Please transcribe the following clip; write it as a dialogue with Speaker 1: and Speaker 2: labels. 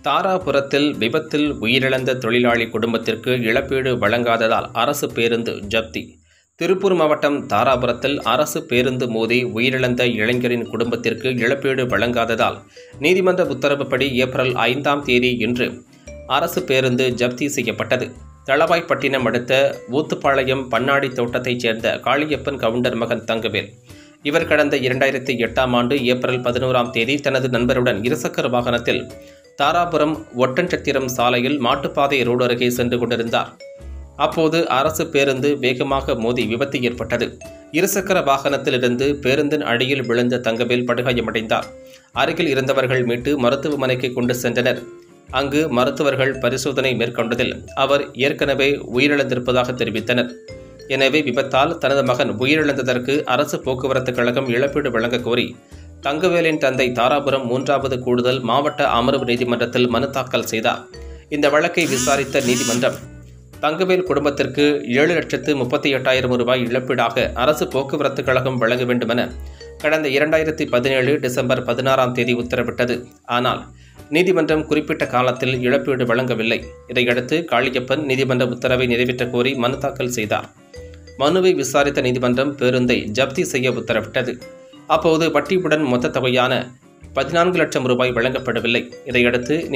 Speaker 1: தாராபுரத்தில் விபத்தில் உயிரிழந்த தொழிலாளி குடும்பத்திற்கு இழப்பீடு வழங்காததால் அரசு பேருந்து ஜப்தி திருப்பூர் மாவட்டம் தாராபுரத்தில் அரசு பேருந்து மோதி உயிரிழந்த இளைஞரின் குடும்பத்திற்கு இழப்பீடு வழங்காததால் நீதிமன்ற உத்தரவுப்படி ஏப்ரல் ஐந்தாம் தேதி இன்று அரசு பேருந்து ஜப்தி செய்யப்பட்டது தளவாய்ப்பட்டினம் அடுத்த ஊத்துப்பாளையம் பண்ணாடி தோட்டத்தைச் சேர்ந்த காளியப்பன் கவுண்டர் மகன் தங்கவேல் இவர் கடந்த இரண்டாயிரத்தி எட்டாம் ஆண்டு ஏப்ரல் பதினோராம் தேதி தனது நண்பருடன் இருசக்கர வாகனத்தில் தாராபுரம் ஒட்டன்சத்திரம் சாலையில் மாட்டுப்பாதை ரோடு அருகே சென்று கொண்டிருந்தார் அப்போது அரசு பேருந்து வேகமாக மோதி விபத்து ஏற்பட்டது இருசக்கர வாகனத்திலிருந்து பேருந்தின் அடியில் விழுந்த தங்கவேல் படுகாயமடைந்தார் அருகில் இருந்தவர்கள் மீட்டு மருத்துவமனைக்கு கொண்டு சென்றனர் அங்கு மருத்துவர்கள் பரிசோதனை மேற்கொண்டதில் அவர் ஏற்கனவே உயிரிழந்திருப்பதாக தெரிவித்தனர் எனவே விபத்தால் தனது மகன் உயிரிழந்ததற்கு அரசு போக்குவரத்து கழகம் இழப்பீடு வழங்கக் கோரி தங்கவேலின் தந்தை தாராபுரம் மூன்றாவது கூடுதல் மாவட்ட அமர்வு நீதிமன்றத்தில் மனு தாக்கல் செய்தார் இந்த வழக்கை விசாரித்த நீதிமன்றம் தங்கவேல் குடும்பத்திற்கு ஏழு லட்சத்து முப்பத்தி எட்டாயிரம் ரூபாய் இழப்பீடாக அரசு போக்குவரத்து கழகம் வழங்க வேண்டுமென கடந்த இரண்டாயிரத்தி பதினேழு டிசம்பர் பதினாறாம் தேதி உத்தரவிட்டது ஆனால் நீதிமன்றம் குறிப்பிட்ட காலத்தில் இழப்பீடு வழங்கவில்லை இதையடுத்து காளியப்பன் நீதிமன்ற உத்தரவை நிறைவேற்றக் கோரி மனு தாக்கல் செய்தார் மனுவை விசாரித்த நீதிமன்றம் பேருந்தை ஜப்தி செய்ய உத்தரவிட்டது அப்போது வட்டியுடன் மொத்த தொகையான பதினான்கு லட்சம் ரூபாய் வழங்கப்படவில்லை இதையடுத்து